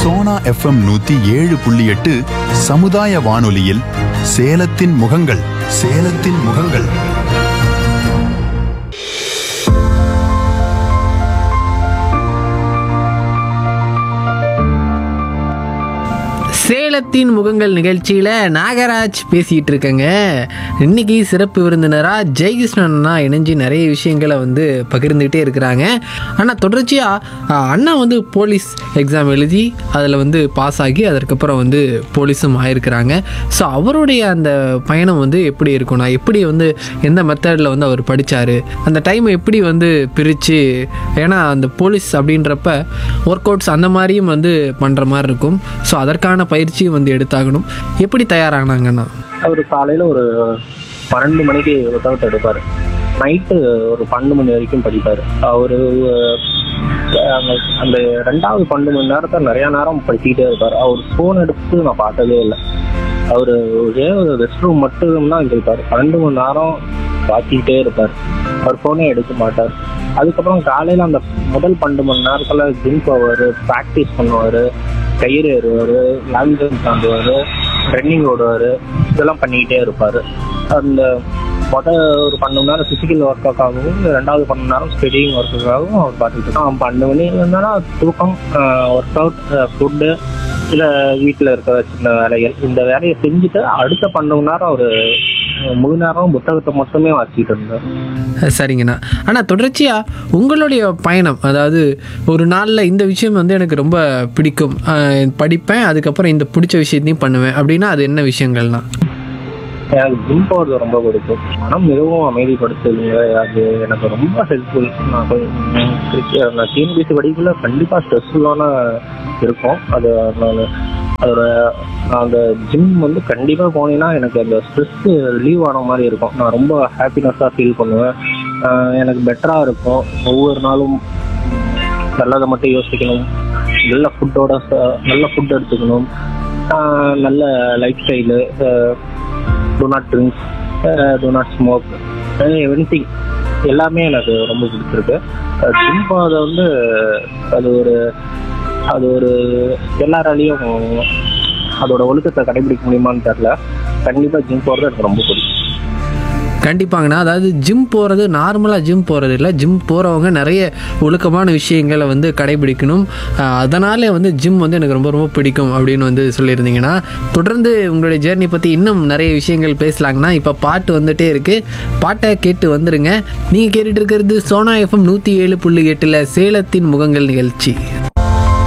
Sona FM நூத்தி ஏழு புள்ளி எட்டு சமுதாய வானொலியில் சேலத்தின் முகங்கள் சேலத்தின் முகங்கள் சேலத்தின் முகங்கள் நிகழ்ச்சியில் நாகராஜ் பேசிகிட்டு இருக்கேங்க இன்னைக்கு சிறப்பு விருந்தினராக ஜெயகிருஷ்ணன் அண்ணா இணைஞ்சு நிறைய விஷயங்களை வந்து பகிர்ந்துக்கிட்டே இருக்கிறாங்க ஆனால் தொடர்ச்சியாக அண்ணா வந்து போலீஸ் எக்ஸாம் எழுதி அதில் வந்து பாஸ் ஆகி அதற்கப்புறம் வந்து போலீஸும் ஆயிருக்கிறாங்க ஸோ அவருடைய அந்த பயணம் வந்து எப்படி இருக்கும்னா எப்படி வந்து எந்த மெத்தடில் வந்து அவர் படித்தார் அந்த டைமை எப்படி வந்து பிரித்து ஏன்னா அந்த போலீஸ் அப்படின்றப்ப ஒர்க் அவுட்ஸ் அந்த மாதிரியும் வந்து பண்ணுற மாதிரி இருக்கும் ஸோ அதற்கான பயிற்சியும் வந்து எடுத்தாகணும் எப்படி தயாரானாங்கண்ணா அவர் காலையில் ஒரு பன்னெண்டு மணிக்கு புத்தகத்தை எடுப்பார் நைட்டு ஒரு பன்னெண்டு மணி வரைக்கும் படிப்பார் அவர் அந்த அந்த ரெண்டாவது பன்னெண்டு மணி நேரத்தை நிறைய நேரம் படிச்சுக்கிட்டே இருப்பார் அவர் ஃபோன் எடுத்து நான் பார்த்ததே இல்லை அவர் ஒரே ஒரு ரெஸ்ட் ரூம் மட்டும் தான் இருப்பார் பன்னெண்டு மணி நேரம் பார்த்துக்கிட்டே இருப்பார் அவர் ஃபோனே எடுக்க மாட்டார் அதுக்கப்புறம் காலையில் அந்த முதல் பன்னெண்டு மணி நேரத்தில் ஜிம் போவார் ப்ராக்டிஸ் பண்ணுவார் கயிறு ஏறுவார் லாங் ஜம்ப் தாண்டுவார் ரன்னிங் ஓடுவார் இதெல்லாம் பண்ணிக்கிட்டே இருப்பார் அந்த மொதல் ஒரு பன்னெண்டு மணி நேரம் ஃபிசிக்கல் ஒர்க்குக்காகவும் ரெண்டாவது பன்னெண்டு நேரம் ஸ்டடிங் ஒர்க்குக்காகவும் அவர் பார்த்துட்டு இருக்கோம் பன்னெண்டு மணி இருந்தாலும் தூக்கம் ஒர்க் அவுட் ஃபுட்டு இல்லை வீட்டில் இருக்கிற சின்ன வேலைகள் இந்த வேலையை செஞ்சுட்டு அடுத்த பன்னெண்டு மணி நேரம் அவர் முழு நேரம் புத்தகத்தை மட்டுமே வாசிக்கிட்டு இருந்தார் சரிங்கண்ணா ஆனால் தொடர்ச்சியாக உங்களுடைய பயணம் அதாவது ஒரு நாளில் இந்த விஷயம் வந்து எனக்கு ரொம்ப பிடிக்கும் அஹ் படிப்பேன் அதுக்கப்புறம் இந்த பிடிச்ச விஷயத்தையும் பண்ணுவேன் அப்படின்னா அது என்ன விஷயங்கள்னா எனக்கு ஜிம் போகிறது ரொம்ப பிடிக்கும் மனம் மிகவும் அமைதிப்படுத்துதுங்க அது எனக்கு ரொம்ப ஹெல்ப்ஃபுல் நான் கொஞ்சம் கிரிக்கெட் நான் டிஎன்பிசி படிக்கல கண்டிப்பாக ஸ்ட்ரெஸ்ஃபுல்லான இருக்கும் அது நான் அதோட நான் அந்த ஜிம் வந்து கண்டிப்பாக போனீங்கன்னா எனக்கு அந்த ஸ்ட்ரெஸ் ரிலீவ் ஆன மாதிரி இருக்கும் நான் ரொம்ப ஹாப்பினஸ்ஸாக ஃபீல் பண்ணுவேன் ஆஹ் எனக்கு பெட்டராக இருக்கும் ஒவ்வொரு நாளும் நல்லதை மட்டும் யோசிக்கணும் நல்ல ஃபுட்டோட நல்ல ஃபுட் எடுத்துக்கணும் ஆஹ் நல்ல life style do not drinks do not smoke everything எல்லாமே எனக்கு ரொம்ப பிடிச்சிருக்கு ஜிம் அதை வந்து அது ஒரு அது ஒரு எல்லாராலையும் அதோட ஒழுக்கத்தை கடைபிடிக்க முடியுமான்னு தெரில கண்டிப்பாக ஜிம் போகிறது எனக்கு ரொம்ப பிடிக்கும் கண்டிப்பாங்கண்ணா அதாவது ஜிம் போகிறது நார்மலாக ஜிம் போகிறது இல்லை ஜிம் போகிறவங்க நிறைய ஒழுக்கமான விஷயங்களை வந்து கடைபிடிக்கணும் அஹ் அதனாலே வந்து ஜிம் வந்து எனக்கு ரொம்ப ரொம்ப பிடிக்கும் அப்படின்னு வந்து சொல்லியிருந்தீங்கன்னா தொடர்ந்து உங்களுடைய ஜேர்னி பற்றி இன்னும் நிறைய விஷயங்கள் பேசலாங்கண்ணா இப்போ பாட்டு வந்துட்டே இருக்குது பாட்டை கேட்டு வந்துடுங்க நீங்கள் கேட்டுட்டு இருக்கிறது சோனா எஃப்எம் நூற்றி ஏழு புள்ளி எட்டில் சேலத்தின் முகங்கள் நிகழ்ச்சி